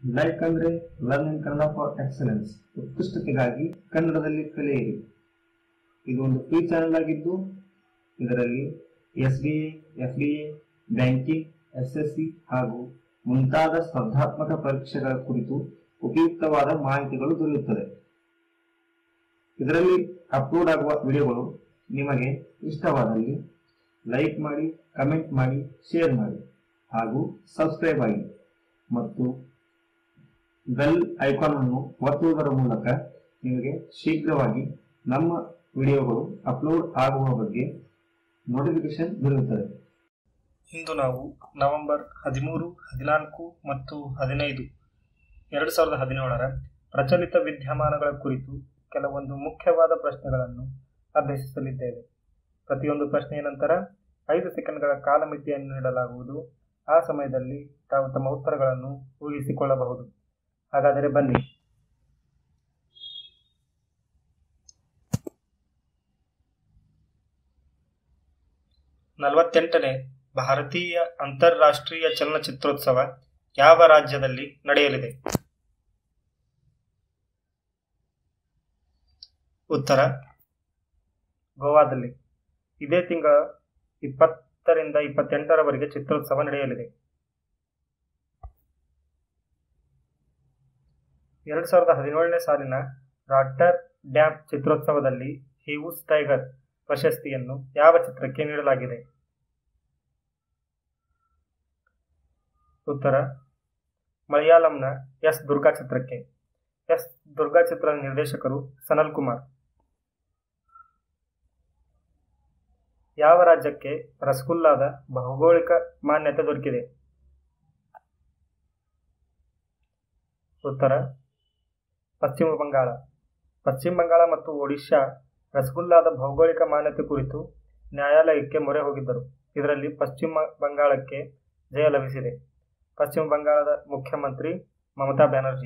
like ಅಂದ್ರೆ learn in Kannada for excellence ಉತ್ಕೃಷ್ಟತೆಗಾಗಿ ಕನ್ನಡದಲ್ಲಿ ಕಲಿಯಿರಿ ಇದು ಒಂದು ಫ್ರೀ ಚಾನೆಲ್ ಆಗಿದ್ದು ಇದರಲ್ಲಿ S D A F D A banking S S C ಹಾಗೂ ಮುಂತಾದ ಸ್ಪರ್ಧಾತ್ಮಕ ಪರೀಕ್ಷೆಗಳ ಕುರಿತು ಉಪಯುಕ್ತವಾದ ಮಾಹಿತಿಗಳು ದೊರೆಯುತ್ತದೆ ಇದರಲ್ಲಿ ಅಪ್ಲೋಡ್ ಆಗುವ ವಿಡಿಯೋಗಳು ನಿಮಗೆ ಇಷ್ಟವಾದಲ್ಲಿ ಲೈಕ್ ಮಾಡಿ ಕಮೆಂಟ್ ಮಾಡಿ ಶೇರ್ ಮಾಡಿ ಹಾಗೂ ಸಬ್ಸ್ಕ್ರೈಬ್ ಆಗಿ ಮತ್ತು ಬೆಲ್ ಐಕಾನ್ ಅನ್ನು ಒತ್ತುವುದರ ಮೂಲಕ ನಿಮಗೆ ಶೀಘ್ರವಾಗಿ ನಮ್ಮ ವಿಡಿಯೋಗಳು ಅಪ್ಲೋಡ್ ಆಗುವ ಬಗ್ಗೆ ನೋಟಿಫಿಕೇಶನ್ ದೊರೆಯುತ್ತದೆ ಇಂದು ನಾವು ನವೆಂಬರ್ ಹದಿಮೂರು ಹದಿನಾಲ್ಕು ಮತ್ತು ಹದಿನೈದು ಎರಡು ಸಾವಿರದ ಹದಿನೇಳರ ಪ್ರಚಲಿತ ವಿದ್ಯಮಾನಗಳ ಕುರಿತು ಕೆಲವೊಂದು ಮುಖ್ಯವಾದ ಪ್ರಶ್ನೆಗಳನ್ನು ಅಭ್ಯಸಿಸಲಿದ್ದೇವೆ ಪ್ರತಿಯೊಂದು ಪ್ರಶ್ನೆಯ ನಂತರ ಐದು ಸೆಕೆಂಡ್ಗಳ ಕಾಲಮಿತಿಯನ್ನು ನೀಡಲಾಗುವುದು ಆ ಸಮಯದಲ್ಲಿ ತಾವು ತಮ್ಮ ಉತ್ತರಗಳನ್ನು ಊಹಿಸಿಕೊಳ್ಳಬಹುದು ಹಾಗಾದರೆ ಬನ್ನಿ ನಲವತ್ತೆಂಟನೇ ಭಾರತೀಯ ಅಂತಾರಾಷ್ಟ್ರೀಯ ಚಲನಚಿತ್ರೋತ್ಸವ ಯಾವ ರಾಜ್ಯದಲ್ಲಿ ನಡೆಯಲಿದೆ ಉತ್ತರ ಗೋವಾದಲ್ಲಿ ಇದೇ ತಿಂಗಳ ಇಪ್ಪತ್ತರಿಂದ ಇಪ್ಪತ್ತೆಂಟರವರೆಗೆ ಚಿತ್ರೋತ್ಸವ ನಡೆಯಲಿದೆ ಎರಡು ಸಾವಿರದ ಹದಿನೇಳನೇ ಸಾಲಿನ ರಾಟರ್ ಡ್ಯಾಮ್ ಚಿತ್ರೋತ್ಸವದಲ್ಲಿ ಹೀವೂಸ್ ಟೈಗರ್ ಪ್ರಶಸ್ತಿಯನ್ನು ಯಾವ ಚಿತ್ರಕ್ಕೆ ನೀಡಲಾಗಿದೆ ಉತ್ತರ ಮಲಯಾಳಂನ ಎಸ್ ದುರ್ಗಾ ಚಿತ್ರಕ್ಕೆ ಎಸ್ ದುರ್ಗಾ ಚಿತ್ರದ ನಿರ್ದೇಶಕರು ಸನಲ್ ಕುಮಾರ್ ಯಾವ ರಾಜ್ಯಕ್ಕೆ ರಸಗುಲ್ಲಾದ ಭೌಗೋಳಿಕ ಮಾನ್ಯತೆ ದೊರಕಿದೆ ಉತ್ತರ ಪಶ್ಚಿಮ ಬಂಗಾಳ ಪಶ್ಚಿಮ ಬಂಗಾಳ ಮತ್ತು ಒಡಿಶಾ ರಸಗುಲ್ಲಾದ ಭೌಗೋಳಿಕ ಮಾನ್ಯತೆ ಕುರಿತು ನ್ಯಾಯಾಲಯಕ್ಕೆ ಮೊರೆ ಹೋಗಿದ್ದರು ಇದರಲ್ಲಿ ಪಶ್ಚಿಮ ಬಂಗಾಳಕ್ಕೆ ಜಯ ಲಭಿಸಿದೆ ಪಶ್ಚಿಮ ಬಂಗಾಳದ ಮುಖ್ಯಮಂತ್ರಿ ಮಮತಾ ಬ್ಯಾನರ್ಜಿ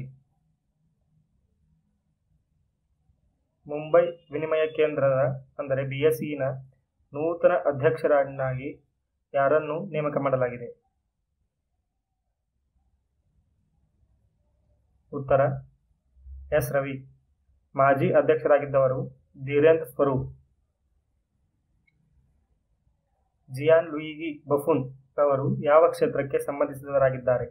ಮುಂಬೈ ವಿನಿಮಯ ಕೇಂದ್ರದ ಅಂದರೆ ಬಿಎಸ್ಇನ ನೂತನ ಅಧ್ಯಕ್ಷರನ್ನಾಗಿ ಯಾರನ್ನು ನೇಮಕ ಮಾಡಲಾಗಿದೆ ಉತ್ತರ ಎಸ್ ರವಿ ಮಾಜಿ ಅಧ್ಯಕ್ಷರಾಗಿದ್ದವರು ಧೀರೇಂದ್ರ ಸ್ವರೂಪ್ ಜಿಯಾನ್ ಲುಯಿಗಿ ಬಫುನ್ ಅವರು ಯಾವ ಕ್ಷೇತ್ರಕ್ಕೆ ಸಂಬಂಧಿಸಿದವರಾಗಿದ್ದಾರೆ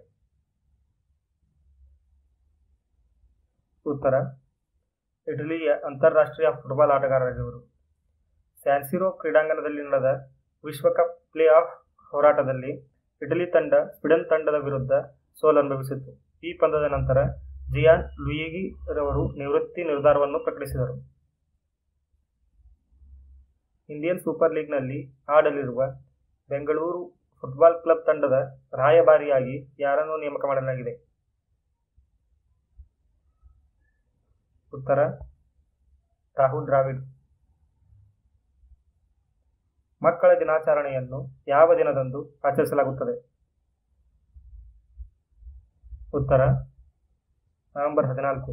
ಉತ್ತರ ಇಟಲಿಯ ಅಂತಾರಾಷ್ಟ್ರೀಯ ಫುಟ್ಬಾಲ್ ಆಟಗಾರರಾಗಿವರು ಸ್ಯಾನ್ಸಿರೋ ಕ್ರೀಡಾಂಗಣದಲ್ಲಿ ನಡೆದ ವಿಶ್ವಕಪ್ ಪ್ಲೇ ಆಫ್ ಹೋರಾಟದಲ್ಲಿ ಇಟಲಿ ತಂಡ ಸ್ವಿಡನ್ ತಂಡದ ವಿರುದ್ಧ ಸೋಲನುಭವಿಸಿತು ಈ ಪಂದ್ಯದ ನಂತರ ಜಿಯಾನ್ ಲುಯಿಗಿ ರವರು ನಿವೃತ್ತಿ ನಿರ್ಧಾರವನ್ನು ಪ್ರಕಟಿಸಿದರು ಇಂಡಿಯನ್ ಸೂಪರ್ ಲೀಗ್ನಲ್ಲಿ ಆಡಲಿರುವ ಬೆಂಗಳೂರು ಫುಟ್ಬಾಲ್ ಕ್ಲಬ್ ತಂಡದ ರಾಯಭಾರಿಯಾಗಿ ಯಾರನ್ನು ನೇಮಕ ಮಾಡಲಾಗಿದೆ ಉತ್ತರ ರಾಹುಲ್ ದ್ರಾವಿಡ್ ಮಕ್ಕಳ ದಿನಾಚರಣೆಯನ್ನು ಯಾವ ದಿನದಂದು ಆಚರಿಸಲಾಗುತ್ತದೆ ಉತ್ತರ ನವೆಂಬರ್ ಹದಿನಾಲ್ಕು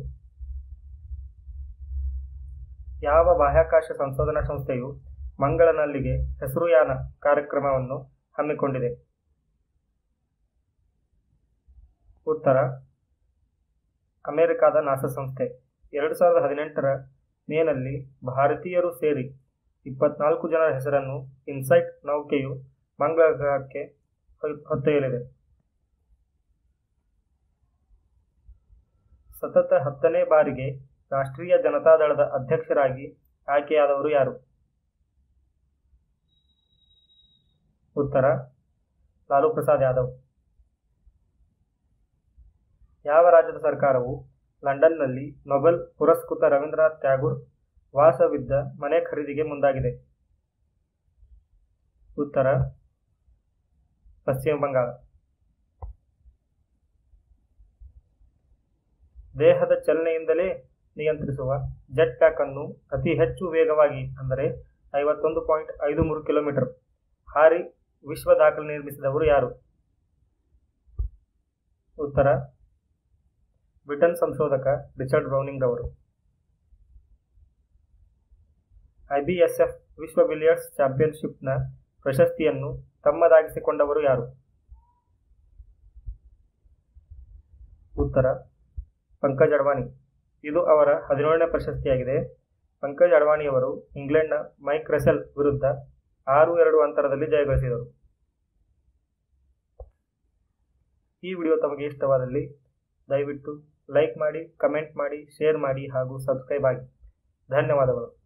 ಯಾವ ಬಾಹ್ಯಾಕಾಶ ಸಂಶೋಧನಾ ಸಂಸ್ಥೆಯು ಮಂಗಳನಲ್ಲಿಗೆ ಹೆಸರುಯಾನ ಕಾರ್ಯಕ್ರಮವನ್ನು ಹಮ್ಮಿಕೊಂಡಿದೆ ಉತ್ತರ ಅಮೆರಿಕಾದ ನಾಸಾ ಸಂಸ್ಥೆ ಎರಡು ಸಾವಿರದ ಹದಿನೆಂಟರ ಮೇನಲ್ಲಿ ಭಾರತೀಯರು ಸೇರಿ ಇಪ್ಪತ್ನಾಲ್ಕು ಜನರ ಹೆಸರನ್ನು ಇನ್ಸೈಟ್ ನೌಕೆಯು ಮಂಗಳ ಗ್ರಹಕ್ಕೆ ಹೊತ್ತೊಯ್ಯಲಿದೆ ಸತತ ಹತ್ತನೇ ಬಾರಿಗೆ ರಾಷ್ಟ್ರೀಯ ಜನತಾದಳದ ಅಧ್ಯಕ್ಷರಾಗಿ ಆಯ್ಕೆಯಾದವರು ಯಾರು ಉತ್ತರ ಲಾಲು ಪ್ರಸಾದ್ ಯಾದವ್ ಯಾವ ರಾಜ್ಯದ ಸರ್ಕಾರವು ಲಂಡನ್ನಲ್ಲಿ ನೊಬೆಲ್ ಪುರಸ್ಕೃತ ರವೀಂದ್ರನಾಥ್ ಟ್ಯಾಗೂರ್ ವಾಸವಿದ್ದ ಮನೆ ಖರೀದಿಗೆ ಮುಂದಾಗಿದೆ ಉತ್ತರ ಪಶ್ಚಿಮ ಬಂಗಾಳ ದೇಹದ ಚಲನೆಯಿಂದಲೇ ನಿಯಂತ್ರಿಸುವ ಜೆಟ್ ಪ್ಯಾಕ್ ಅನ್ನು ಅತಿ ಹೆಚ್ಚು ವೇಗವಾಗಿ ಅಂದರೆ ಐವತ್ತೊಂದು ಪಾಯಿಂಟ್ ಐದು ಮೂರು ಕಿಲೋಮೀಟರ್ ಹಾರಿ ವಿಶ್ವ ದಾಖಲೆ ನಿರ್ಮಿಸಿದವರು ಯಾರು ಉತ್ತರ ಬ್ರಿಟನ್ ಸಂಶೋಧಕ ರಿಚರ್ಡ್ ಬ್ರೌನಿಂಗ್ ಅವರು ಐಬಿಎಸ್ಎಫ್ ವಿಶ್ವ ಬಿಲಿಯರ್ಡ್ಸ್ ಚಾಂಪಿಯನ್ಶಿಪ್ನ ಪ್ರಶಸ್ತಿಯನ್ನು ತಮ್ಮದಾಗಿಸಿಕೊಂಡವರು ಯಾರು ಉತ್ತರ ಪಂಕಜ್ ಅಡ್ವಾಣಿ ಇದು ಅವರ ಹದಿನೇಳನೇ ಪ್ರಶಸ್ತಿಯಾಗಿದೆ ಪಂಕಜ್ ಅಡ್ವಾಣಿಯವರು ಇಂಗ್ಲೆಂಡ್ನ ಮೈಕ್ ರೆಸೆಲ್ ವಿರುದ್ಧ ಆರು ಎರಡು ಅಂತರದಲ್ಲಿ ಜಯಗಳಿಸಿದರು ಈ ವಿಡಿಯೋ ತಮಗೆ ಇಷ್ಟವಾದಲ್ಲಿ ದಯವಿಟ್ಟು ಲೈಕ್ ಮಾಡಿ ಕಮೆಂಟ್ ಮಾಡಿ ಶೇರ್ ಮಾಡಿ ಹಾಗೂ ಸಬ್ಸ್ಕ್ರೈಬ್ ಆಗಿ ಧನ್ಯವಾದಗಳು